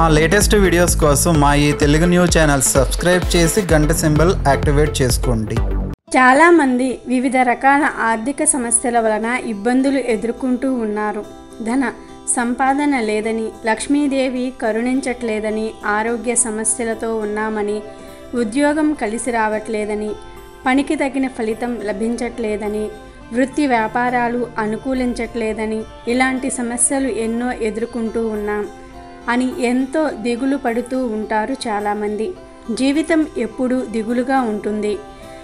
మా latest videos కోసం మా ఈ తెలుగు న్యూస్ ఛానల్ సబ్స్క్రైబ్ చేసి గంట సింబల్ యాక్టివేట్ చేసుకోండి చాలామంది వివిధ రకాల ఆర్థిక సమస్యల వలన ఇబ్బందులు ఎదుర్కొంటూ ఉన్నారు ధన సంపాదన లేదని లక్ష్మీదేవి కరుణించట్లేదని ఆరోగ్య సమస్యలతో ఉన్నామని ఉద్యోగం కలిసి రావట్లేదని పనికి తగిన ఫలితం లభించట్లేదని వృత్తి వ్యాపారాలు అనుకూలించట్లేదని ఇలాంటి సమస్యలు ఎన్నో ఎదుర్కొంటూ ఉన్నాం అని ఎంతో దిగులు పడుతూ ఉంటారు చాలామంది జీవితం ఎప్పుడూ దిగులుగా ఉంటుంది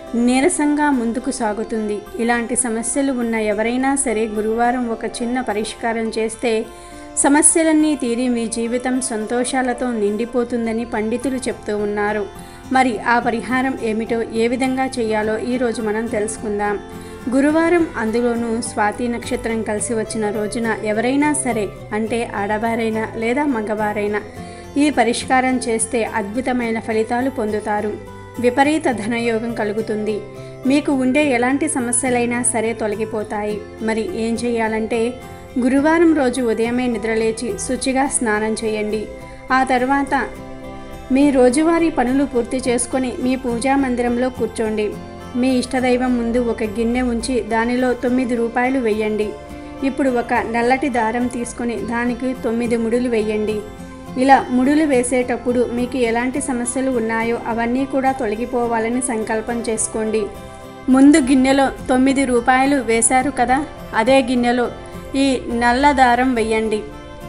నీరసంగా ముందుకు సాగుతుంది ఇలాంటి సమస్యలు ఉన్న ఎవరైనా సరే గురువారం ఒక చిన్న పరిష్కారం చేస్తే సమస్యలన్నీ తీరి మీ జీవితం సంతోషాలతో నిండిపోతుందని పండితులు చెప్తూ ఉన్నారు మరి ఆ పరిహారం ఏమిటో ఏ విధంగా చేయాలో ఈరోజు మనం తెలుసుకుందాం గురువారం అందులోనూ స్వాతి నక్షత్రం కలిసి వచ్చిన రోజున ఎవరైనా సరే అంటే ఆడవారైనా లేదా మగవారైనా ఈ పరిష్కారం చేస్తే అద్భుతమైన ఫలితాలు పొందుతారు విపరీత ధనయోగం కలుగుతుంది మీకు ఉండే ఎలాంటి సమస్యలైనా సరే తొలగిపోతాయి మరి ఏం చేయాలంటే గురువారం రోజు ఉదయమే నిద్రలేచి శుచిగా స్నానం చేయండి ఆ తర్వాత మీ రోజువారీ పనులు పూర్తి చేసుకొని మీ పూజా మందిరంలో కూర్చోండి మీ ఇష్టదైవం ముందు ఒక గిన్నె ఉంచి దానిలో తొమ్మిది రూపాయలు వెయ్యండి ఇప్పుడు ఒక నల్లటి దారం తీసుకొని దానికి తొమ్మిది ముడులు వెయ్యండి ఇలా ముడులు వేసేటప్పుడు మీకు ఎలాంటి సమస్యలు ఉన్నాయో అవన్నీ కూడా తొలగిపోవాలని సంకల్పం చేసుకోండి ముందు గిన్నెలో తొమ్మిది రూపాయలు వేశారు కదా అదే గిన్నెలో ఈ నల్ల దారం వెయ్యండి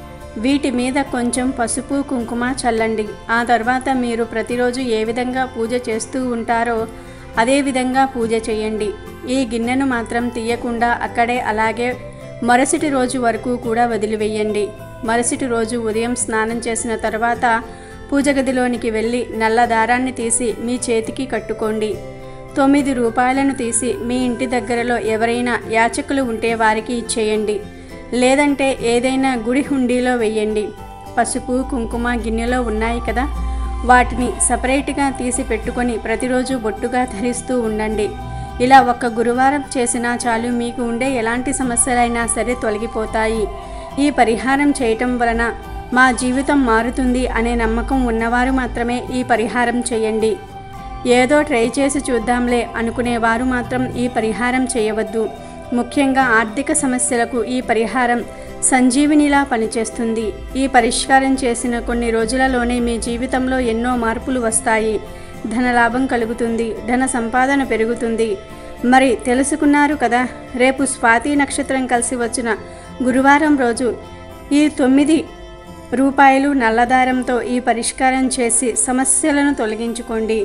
వీటి మీద కొంచెం పసుపు కుంకుమ చల్లండి ఆ తర్వాత మీరు ప్రతిరోజు ఏ విధంగా పూజ చేస్తూ ఉంటారో అదే విధంగా పూజ చేయండి ఈ గిన్నెను మాత్రం తీయకుండా అక్కడే అలాగే మరుసటి రోజు వరకు కూడా వదిలివేయండి మరుసటి రోజు ఉదయం స్నానం చేసిన తర్వాత పూజ గదిలోనికి వెళ్ళి నల్ల దారాన్ని తీసి మీ చేతికి కట్టుకోండి తొమ్మిది రూపాయలను తీసి మీ ఇంటి దగ్గరలో ఎవరైనా యాచకులు ఉంటే వారికి ఇచ్చేయండి లేదంటే ఏదైనా గుడి హుండీలో వెయ్యండి పసుపు కుంకుమ గిన్నెలో ఉన్నాయి కదా వాటిని సపరేట్గా తీసి పెట్టుకొని ప్రతిరోజు బొట్టుగా ధరిస్తూ ఉండండి ఇలా ఒక్క గురువారం చేసినా చాలు మీకు ఉండే ఎలాంటి సమస్యలైనా సరే తొలగిపోతాయి ఈ పరిహారం చేయటం వలన మా జీవితం మారుతుంది అనే నమ్మకం ఉన్నవారు మాత్రమే ఈ పరిహారం చేయండి ఏదో ట్రై చేసి చూద్దాంలే అనుకునేవారు మాత్రం ఈ పరిహారం చేయవద్దు ముఖ్యంగా ఆర్థిక సమస్యలకు ఈ పరిహారం సంజీవినిలా పనిచేస్తుంది ఈ పరిష్కారం చేసిన కొన్ని రోజులలోనే మీ జీవితంలో ఎన్నో మార్పులు వస్తాయి ధనలాభం కలుగుతుంది ధన సంపాదన పెరుగుతుంది మరి తెలుసుకున్నారు కదా రేపు స్వాతి నక్షత్రం కలిసి వచ్చిన గురువారం రోజు ఈ తొమ్మిది రూపాయలు నల్లదారంతో ఈ పరిష్కారం చేసి సమస్యలను తొలగించుకోండి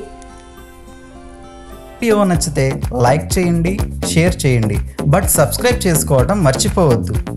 వీడియో నచ్చితే లైక్ చేయండి షేర్ చేయండి బట్ సబ్స్క్రైబ్ చేసుకోవడం మర్చిపోవద్దు